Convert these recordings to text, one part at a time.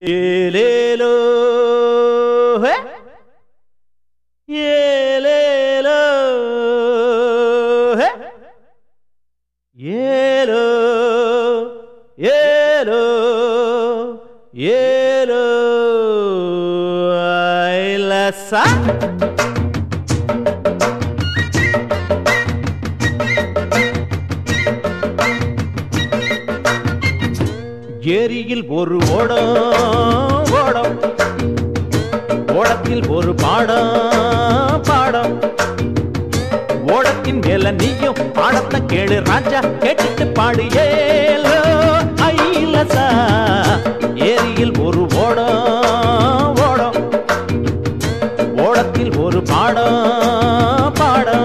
ஏலேலோ ஹே! ஏலேலோ ஹே! ஏலோ ஏலோ ஏலோ ஐலசா ஏரியில் ஒரு ஓடம் ஓடம் ஓடத்தில் ஒரு பாடம் பாடம் ஓடத்தின் மேல நீயும் பாடத்தை கேளு ராஜா கேட்டுட்டு பாடு ஏலோ ஐலசா ஏரியில் ஒரு ஓடம் ஓடம் ஓடத்தில் ஒரு பாடம் பாடம்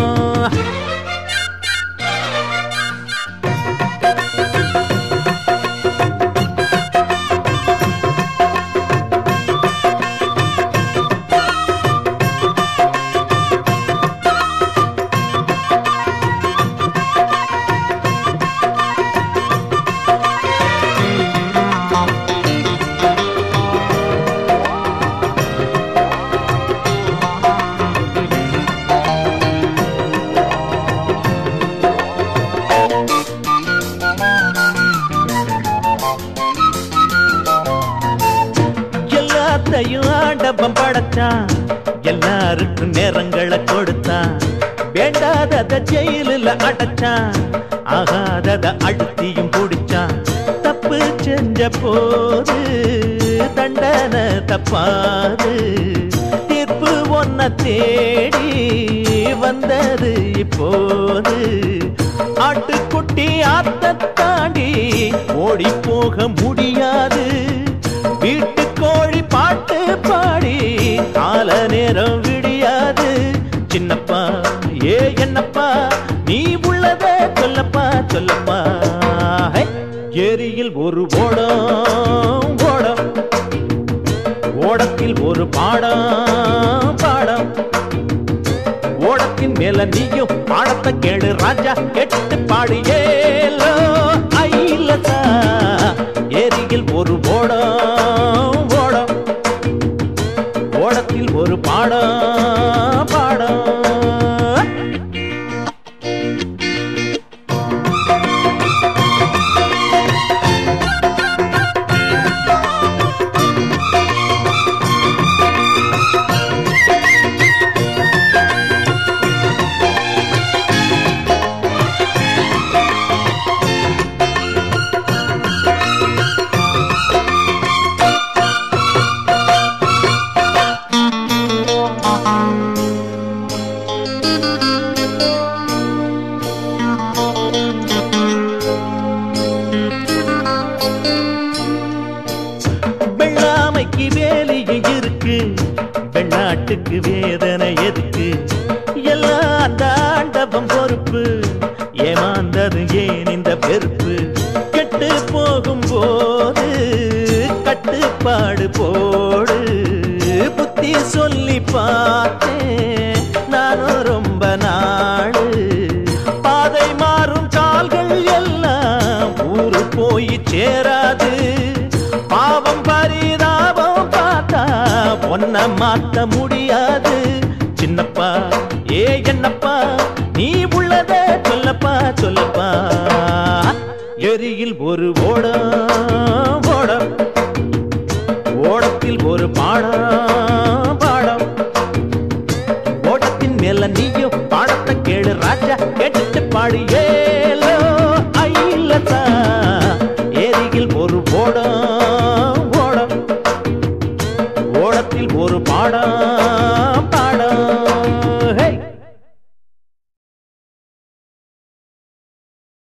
எல்லாத்தையும் ஆண்டவன் படைச்சான் எல்லாருக்கும் நேரங்களை கொடுத்தான் வேண்டாதத ஜெயிலில் அடைச்சான் ஆகாதத அழுத்தியும் பிடிச்சான் தப்பு செஞ்ச போது தண்டனை தப்பாது தீர்ப்பு ஒன்ன தேடி வந்தது இப்போது ஆட்டுக்குட்டி ஆத்த தாண்டி ஓடி போக முடியாது வீட்டு கோழி பாட்டு பாடி கால நேரம் விடியாது சின்னப்பா ஏ என்னப்பா நீ உள்ளத சொல்லப்பா சொல்லப்பா ஹே! ஏரியில் ஒரு ஓடம் ஓடம் ஓடத்தில் ஒரு பாடம் பாடம் ஓடத்தின் மேல நீயும் பாடத்தை கேளு ராஜா கேட்டு பாடு ஏலோ ஐலசா ஏரியில் ஒரு ஓடம் ஓடம் ஓடத்தில் ஒரு பாடம் பாடம் வெள்ளாமைக்கு வேலையும் இருக்கு வெள்ளாட்டுக்கு வேதனை எதுக்கு எல்லாம் அந்த ஆண்டவன் பொறுப்பு ஏமாந்தது ஏன் இந்த வெறுப்பு கெட்டு போகும் போது கட்டுப்பாடு போடு புத்தி சொல்லி பார்த்தேன் நானும் ரொம்ப நாடு பாதை மாறும் கால்கள் எல்லாம் ஊரு போய் சேராது பாவம் பரிதாபம் பார்த்தா ஒன்ன மாத்த முடியாது சின்னப்பா ஏ என்னப்பா நீ உள்ளத சொல்லப்பா சொல்லப்பா எரியில் ஒரு ஓடம் ஓடம் ஓடத்தில் ஒரு பாடம் பாடம் ஓட்டத்தின் மேல நீயும் பாடத்தை கேளு ராஜா கேட்டுட்டு பாடு ஏலோ ஐலசா ஏரியில் ஒரு ஓடம் ஓடம் ஓடத்தில் ஒரு பாடம்